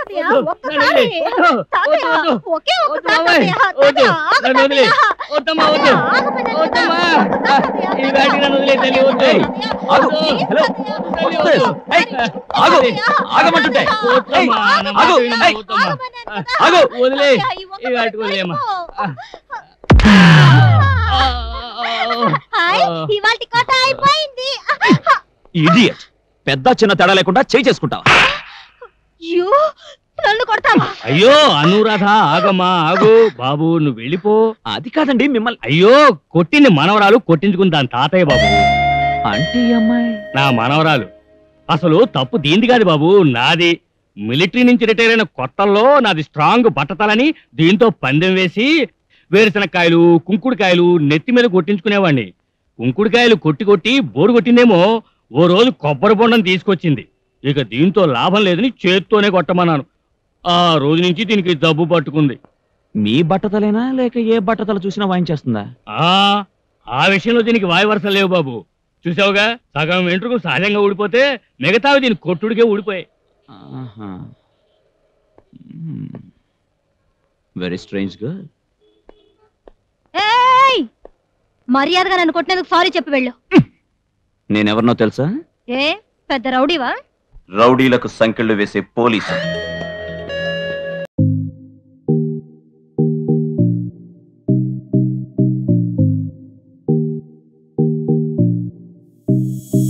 తాతయ్య, వద్దు, ఒక్కసారి. వద్దు, తాతయ్య, వద్దు, ఒకే ఒక్క వద్దు, తాతయ్య. అమ్మాయి, తాతయ్య, వద్దు, ఆగు నన్ను వదిలే. తాతయ్య. వద్దమ్మా వద్దు ఆగమని వద్దమ్మా తాతయ్య, ఈ వాటికి నన్ను వదిలే తల్లి వద్దు ఆగు. వద్దు. హలో తల్లి What's this? వద్దు. Hey, ఆగు ఆగమంటుంటే వద్దమ్మా, Hey, నా ఆగు. మాట వినమ్మా, Hey. వద్దమ్మా. ఆగమని కదా. ఆగు. వదిలే తాతయ్య, ఈ ఒక్క ఈ వాటికి పని వదిలేమ్మా పడిపో. హాయ్ ఇవాల్టి కోట అయిపోయింది ఇడియట్ పెద్ద చిన్న తేడా లేకుండా చేయి చేసుకుంటావా అయ్యో నన్ను కొడతావా అయ్యో అనురాధ ఆగమ్మా ఆగు బాబు నువ్వు వెళ్ళిపో అది కాదండి మిమ్మల్ని అయ్యో కొట్టింది మనవరాలు కొట్టించుకుంది దాని తాతయ్య బాబు అంటే ఈ అమ్మాయి నా మనవరాలు అసలు తప్పు దీంది కాదు బాబు నాది మిలిటరీ నుంచి రిటైర్ అయిన కొత్తల్లో నాది స్ట్రాంగ్ బట్టతలని దీంతో పందెం వేసి వేరుశనక్కాయలు కుంకుడుకాయలు నెత్తి మీద కొట్టించుకునేవాడిని కుంకుడుకాయలు కొట్టి కొట్టి బోరు కొట్టిందేమో ఓ రోజు కొబ్బరి బొండం తీసుకొచ్చింది ఇక దీంతో లాభం లేదని చేత్తోనే కొట్టమన్నాను ఆ రోజు నుంచి దీనికి జబ్బు పట్టుకుంది మీ బట్టతలేనా లేక ఏ బట్టతల చూసినా వాయించేస్తుందా ఆ ఆ విషయంలో దీనికి వాయి వరుసలు లేవు బాబు చూసావుగా సగం వెంట్రుకు సహజంగా ఊడిపోతే మిగతావి దీని కొట్టుడికే ఊడిపోయాయి వెరీ స్ట్రేంజ్ గర్ల్ ఏయ్ మర్యాదగా నన్ను కొట్టినందుకు సారీ చెప్పి వెళ్ళు నేనెవరినో తెలుసా ఏ పెద్ద రౌడీవా రౌడీలకు సంకెళ్ళు వేసే పోలీసు